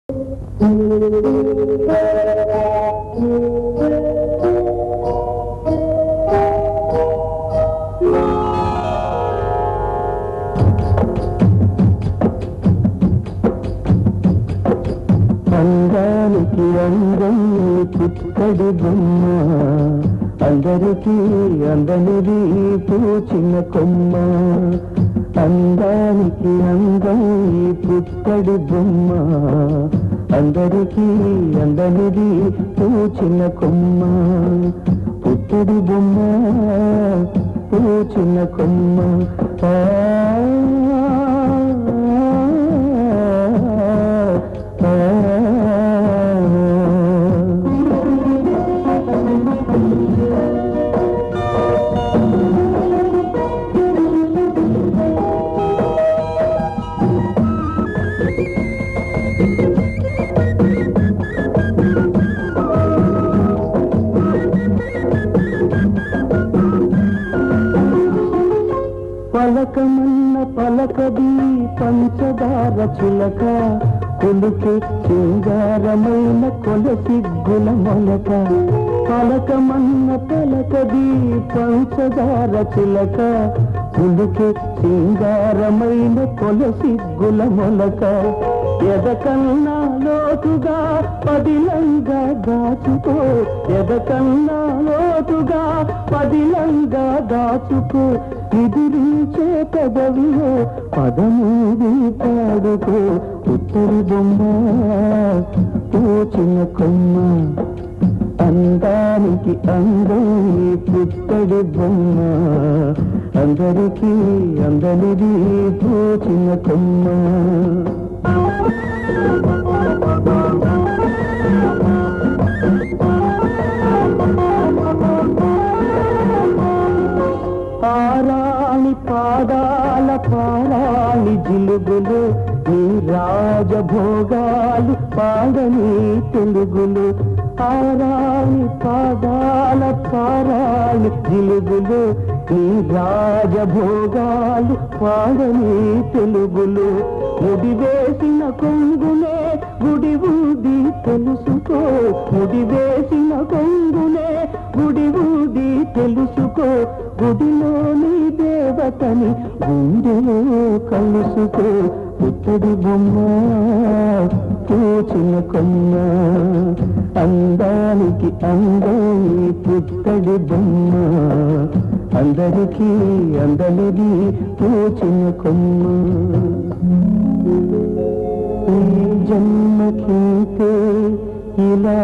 అందానికి అందం పుత్తడి బొమ్మ అందరికీ అందనిది పూచిన కొమ్మ అందానికి అందం పుత్తడి బొమ్మ అందరికీ అందనిది పూచిన కొమ్మ పుత్తడి బొమ్మ పూచిన కొమ్మ ఆ పలకమన్న పలకది పంచదార చిలక కొలుకే సింగారమైన కొలసిగ్గుల మొలక పలకమన్న పలకది పంచదార చిలక కొలుకే సింగారమైన కొలసిగ్గుల మొలక ఎదకన్నా లోతుగా పదిలంగా దాచుకో ఎదకన్నా లోతుగా పదిలంగా దాచుకో ఎదిరించే పదవిలో పదమూడి పాడుకో ఉత్తరి బొమ్మ పూచిన కొమ్మ అందానికి అందం ఈ పుత్తడి బొమ్మ అందరికీ అందరిది పూచిన కొమ్మ ఆరాణి పాదాల పారాణి జిలుగులు నీ రాజభోగాలు పాడని తెలుగులు ఆరాణి పాదాల పారాణి జిలుగులు నీ రాజభోగాలు పాడని తెలుగులు ముడి వేసిన కొంగునే గుడి ఊది తెలుసుకో ముడి వేసిన కొంగునే గుడి ఊది తెలుసుకో గుడిలోని దేవతని గుండెలో కలుసుకో పుత్తడి బొమ్మ పూచిన కొమ్మ అందానికి అందం ఈ పుత్తడి బొమ్మ అందరికీ అందనిది పూచిన కొమ్మ ఈ జన్మకింతే ఇలా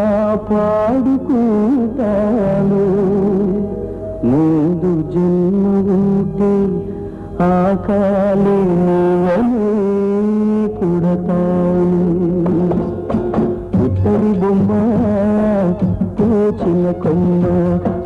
పాడుకుంటాను ముందు జన్మ ఉంటే ఆ కాలే నీవనే పుడతాను ఉత్తరి బొమ్మ పూచిన కొమ్మ